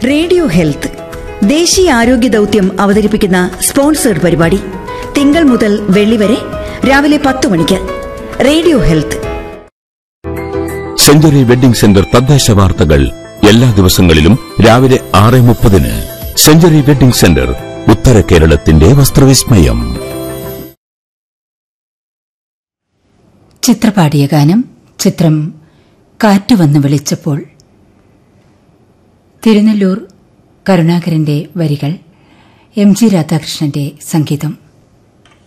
radio health ദേശീയ ആരോഗ്യ ദൗത്യം അവതരിപ്പിക്കുന്ന സ്പോൺസേഡ് പരിപാടി തിങ്കൾ മുതൽ വെള്ളി വരെ രാവിലെ പത്ത് മണിക്ക് radio health century wedding centre തദ്ദേശ വാർത്തകൾ എല്ലാ ദിവസങ്ങളിലും രാവിലെ ആറ് മുപ്പതിന് സെഞ്ചുറി വെഡിംഗ് സെന്റർ ഉത്തര കേരളത്തിന്റെ വസ്ത്രവിസ്മയം ചിത്രപാടിയ ഗാനം ചിത്രം കാറ്റ് വന്ന് വിളിച്ചപ്പോൾ തിരുനെല്ലൂർ കരുണാകരന്റെ വരികൾ എം ജി രാധാകൃഷ്ണന്റെ സംഗീതം